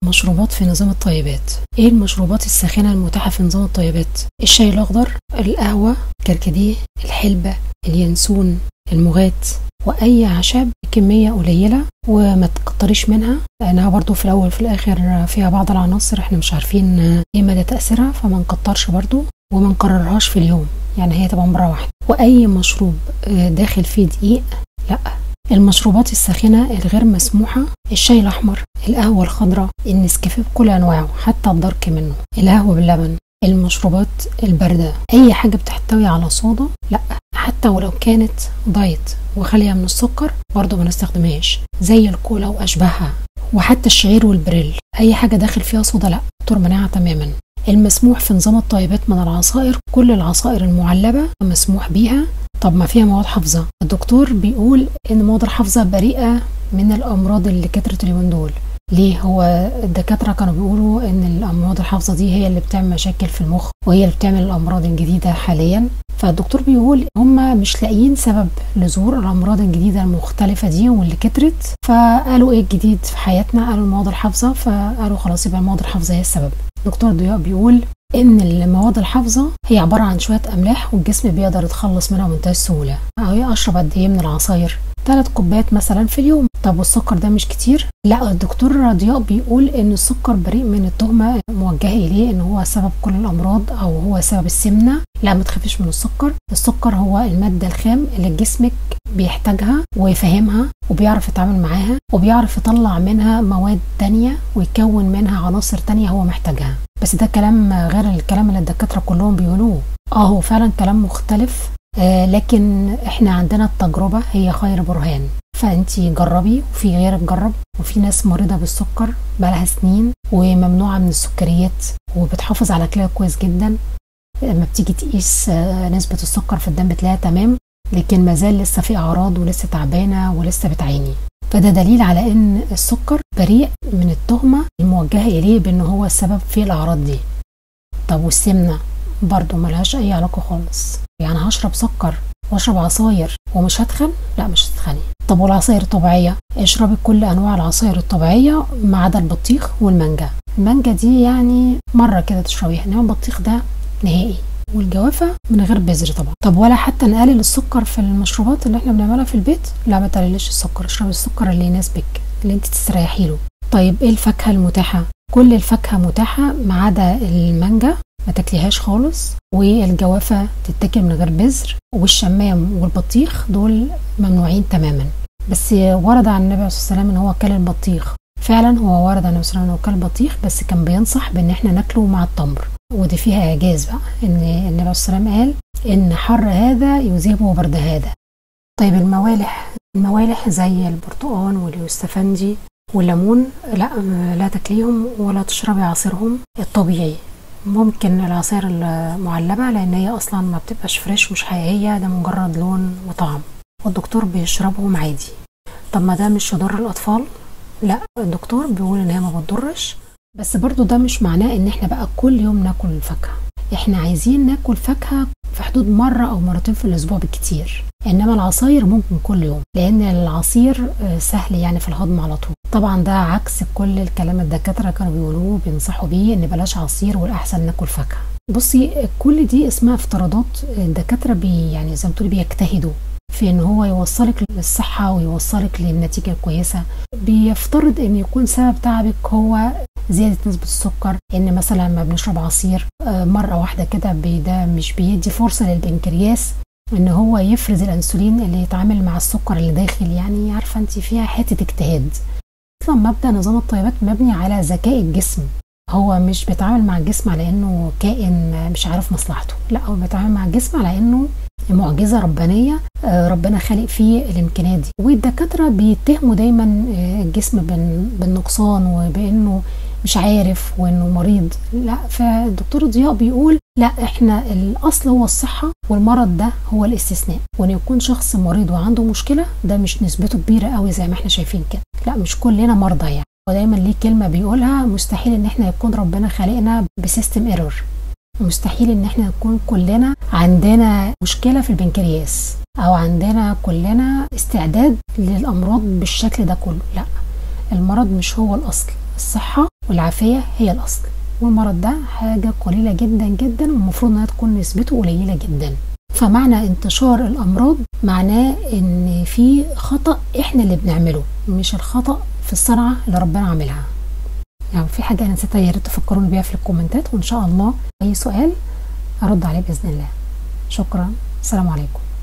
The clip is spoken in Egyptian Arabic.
مشروبات في نظام الطيبات ايه المشروبات الساخنة المتاحة في نظام الطيبات الشاي الاخضر القهوة الكركديه الحلبة اليانسون المغات واي اعشاب بكمية قليلة وما تكتريش منها لانها برضو في الاول وفي الاخر فيها بعض العناصر احنا مش عارفين ايه مدى تأثيرها فما نكترش برضو وما نكررهاش في اليوم يعني هي تبقى مرة واحدة واي مشروب داخل فيه دقيق لا المشروبات الساخنة الغير مسموحة الشاي الأحمر القهوة الخضراء النسكافيه بكل أنواعه حتى الدارك منه القهوة باللبن المشروبات الباردة أي حاجة بتحتوي على صودا لا حتى ولو كانت دايت وخالية من السكر برضه ما نستخدمهاش زي الكولا وأشباهها وحتى الشعير والبريل أي حاجة داخل فيها صودا لا دكتور مناعة تماما المسموح في نظام الطيبات من العصائر كل العصائر المعلبة مسموح بيها طب ما فيها مواد حافظة الدكتور بيقول ان مواد الحافظة بريئة من الامراض اللي كترت اليومين دول ليه هو الدكاترة كانوا بيقولوا ان الامراض الحافظة دي هي اللي بتعمل مشاكل في المخ وهي اللي بتعمل الامراض الجديدة حاليا فالدكتور بيقول هم مش لاقيين سبب لظهور الامراض الجديده المختلفه دي واللي كترت فقالوا ايه الجديد في حياتنا قالوا المواد الحافظه فقالوا خلاص يبقى المواد الحافظه هي السبب دكتور ضياء بيقول ان المواد الحافظه هي عباره عن شويه املاح والجسم بيقدر يتخلص منها بمنتهى السهوله اهي اشرب قد ايه من العصاير ثلاث كوبايات مثلا في اليوم طب والسكر ده مش كتير لا الدكتور ضياء بيقول ان السكر بريء من التهمه موجهه اليه ان هو سبب كل الامراض او هو سبب السمنه لا ما تخافيش من السكر السكر هو الماده الخام اللي جسمك بيحتاجها ويفهمها وبيعرف يتعامل معاها وبيعرف يطلع منها مواد تانية ويكون منها عناصر تانية هو محتاجها بس ده كلام غير الكلام اللي الدكاتره كلهم بيقولوه اه هو فعلا كلام مختلف آه لكن احنا عندنا التجربة هي خير برهان فانتي جربي وفي غيرك جرب وفي ناس مريضة بالسكر بقالها سنين وممنوعة من السكريات وبتحافظ على كلى كويس جدا لما بتيجي تقيس آه نسبة السكر في الدم بتلاقيها تمام لكن مازال لسه في اعراض ولسه تعبانة ولسه بتعاني فده دليل على ان السكر بريء من التهمة الموجهة اليه بان هو السبب في الاعراض دي طب والسمنة برضه ملهاش اي علاقة خالص يعني هشرب سكر واشرب عصاير ومش هتخن لا مش هتخني طب والعصاير الطبيعيه اشربي كل انواع العصاير الطبيعيه ما عدا البطيخ والمانجا المانجا دي يعني مره كده تشربيها انما البطيخ ده نهائي والجوافه من غير بذر طبعا طب ولا حتى نقلل السكر في المشروبات اللي احنا بنعملها في البيت لا ما تقلليش السكر اشربي السكر اللي يناسبك اللي انت تستريحي له طيب ايه الفاكهه المتاحه كل الفاكهه متاحه ما عدا المانجا ما تاكليهاش خالص والجوافة تتاكل من غير بذر والشمام والبطيخ دول ممنوعين تماما بس ورد عن النبي عليه الصلاة والسلام ان هو اكل البطيخ فعلا هو ورد عن النبي صلى الله عليه وسلم انه اكل البطيخ بس كان بينصح بان احنا ناكله مع التمر ودي فيها اعجاز بقى ان النبي عليه الصلاة والسلام قال ان حر هذا يذهب برد هذا طيب الموالح الموالح زي البرتقال واليوستفندي والليمون لا لا تاكليهم ولا تشربي عصيرهم الطبيعي ممكن العصاير المعلبة لأن هي أصلا ما بتبقاش فريش مش حقيقية ده مجرد لون وطعم والدكتور بيشربهم عادي طب ما ده مش يضر الأطفال لا الدكتور بيقول إن هي ما بتضرش بس برضو ده مش معناه إن احنا بقى كل يوم ناكل الفاكهة احنا عايزين ناكل فاكهة في حدود مرة أو مرتين في الأسبوع بالكتير إنما العصاير ممكن كل يوم لأن العصير سهل يعني في الهضم على طول طبعا ده عكس كل الكلام الدكاترة كانوا بيقولوه بينصحوا بيه إن بلاش عصير والأحسن ناكل فاكهة بصي كل دي اسمها افتراضات الدكاترة بي يعني زي ما تقولي بيجتهدوا في ان هو يوصلك للصحة ويوصلك للنتيجة الكويسة بيفترض ان يكون سبب تعبك هو زيادة نسبة السكر ان مثلا ما بنشرب عصير مرة واحدة كده ده مش بيدي فرصة للبنكرياس ان هو يفرز الانسولين اللي يتعامل مع السكر اللي داخل يعني عارفة انت فيها حتة اجتهاد اصلا مبدأ نظام الطيبات مبني على ذكاء الجسم هو مش بيتعامل مع الجسم على انه كائن مش عارف مصلحته لا هو بيتعامل مع الجسم على انه معجزة ربانية ربنا خالق فيه الامكانيات دي والدكاترة بيتهموا دايما الجسم بالنقصان وبانه مش عارف وانه مريض لا فالدكتور ضياء بيقول لا احنا الاصل هو الصحة والمرض ده هو الاستثناء وان يكون شخص مريض وعنده مشكلة ده مش نسبته كبيرة قوي زي ما احنا شايفين كده لا مش كلنا مرضى يعني ودايما ليه كلمة بيقولها مستحيل ان احنا يكون ربنا خالقنا بسيستم ايرور مستحيل ان احنا نكون كلنا عندنا مشكلة في البنكرياس او عندنا كلنا استعداد للامراض بالشكل ده كله لا المرض مش هو الاصل الصحة والعافية هي الأصل والمرض ده حاجة قليلة جدا جدا والمفروض انها تكون نسبته قليلة جدا فمعنى انتشار الأمراض معناه إن في خطأ إحنا اللي بنعمله مش الخطأ في الصنعة اللي ربنا عاملها يعني في حاجة أنا نسيتها يا ريت تفكروني بيها في الكومنتات وإن شاء الله أي سؤال أرد عليه بإذن الله شكرا السلام عليكم